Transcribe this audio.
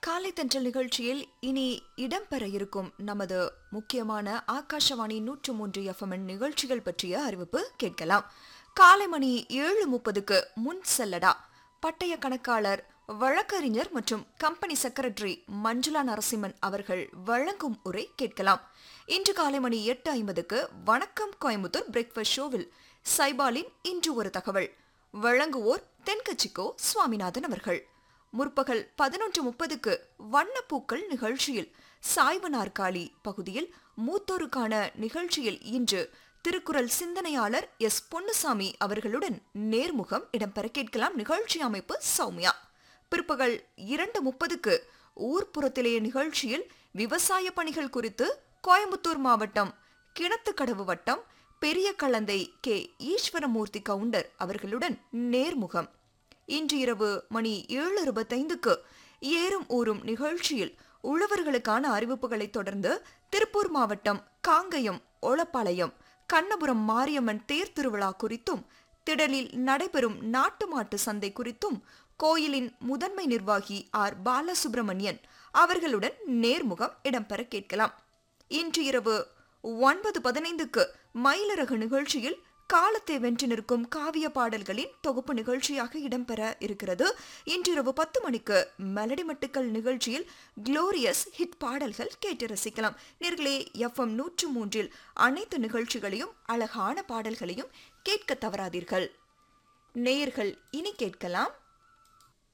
காலை தென்றல் நிகழ்ச்சியில் இனி இடம்பெற இருக்கும் நமது முக்கியமான ஆகாஷவாணி நூற்று மூன்று எஃப்எம் நிகழ்ச்சிகள் பற்றிய அறிவிப்பு கேட்கலாம் காலை மணி ஏழு முப்பதுக்கு முன் செல்லடா பட்டய கணக்காளர் வழக்கறிஞர் மற்றும் கம்பெனி செக்ரட்டரி மஞ்சுளா நரசிம்மன் அவர்கள் வழங்கும் உரை கேட்கலாம் இன்று காலை மணி எட்டு ஐம்பதுக்கு வணக்கம் கோயம்புத்தூர் பிரேக்ஃபாஸ்ட் ஷோவில் சைபாலின் இன்று ஒரு தகவல் வழங்குவோர் தென்கட்சிக்கோ சுவாமிநாதன் அவர்கள் முற்பகல் பதினொன்று முப்பதுக்கு வண்ணப்பூக்கள் நிகழ்ச்சியில் சாய்வு நாற்காலி பகுதியில் மூத்தோருக்கான நிகழ்ச்சியில் இன்று திருக்குறள் சிந்தனையாளர் எஸ் பொன்னுசாமி அவர்களுடன் நேர்முகம் இடம்பெற கேட்கலாம் நிகழ்ச்சி அமைப்பு சௌமியா பிற்பகல் இரண்டு முப்பதுக்கு ஊர்ப்புறத்திலேய நிகழ்ச்சியில் விவசாய பணிகள் குறித்து கோயம்புத்தூர் மாவட்டம் கிணத்துக்கடவு வட்டம் பெரிய கலந்தை கே ஈஸ்வரமூர்த்தி கவுண்டர் அவர்களுடன் நேர்முகம் இன்று இரவு மணி ஏழு இருபத்தைந்துக்கு ஏறும் ஊறும் நிகழ்ச்சியில் உழவர்களுக்கான அறிவிப்புகளைத் தொடர்ந்து திருப்பூர் மாவட்டம் காங்கயம் ஒளப்பாளையம் கண்ணபுரம் மாரியம்மன் தேர் திருவிழா குறித்தும் திடலில் நடைபெறும் நாட்டு மாட்டு சந்தை குறித்தும் கோயிலின் முதன்மை நிர்வாகி ஆர் பாலசுப்ரமணியன் அவர்களுடன் நேர்முகம் இடம்பெற கேட்கலாம் இன்று இரவு ஒன்பது பதினைந்துக்கு மயிலரகு நிகழ்ச்சியில் காலத்தை வென்று நிற்கும் காவிய பாடல்களின் தொகுப்பு நிகழ்ச்சியாக இடம்பெற இருக்கிறது இன்றிரவு பத்து மணிக்கு மெலடி மட்டுக்கள் நிகழ்ச்சியில் குளோரியஸ் ஹிட் பாடல்கள் கேட்டு ரசிக்கலாம் நேர்களே எஃப்எம் நூற்று மூன்றில் அனைத்து நிகழ்ச்சிகளையும் அழகான பாடல்களையும் கேட்க தவறாதீர்கள் நேயர்கள் இனி கேட்கலாம்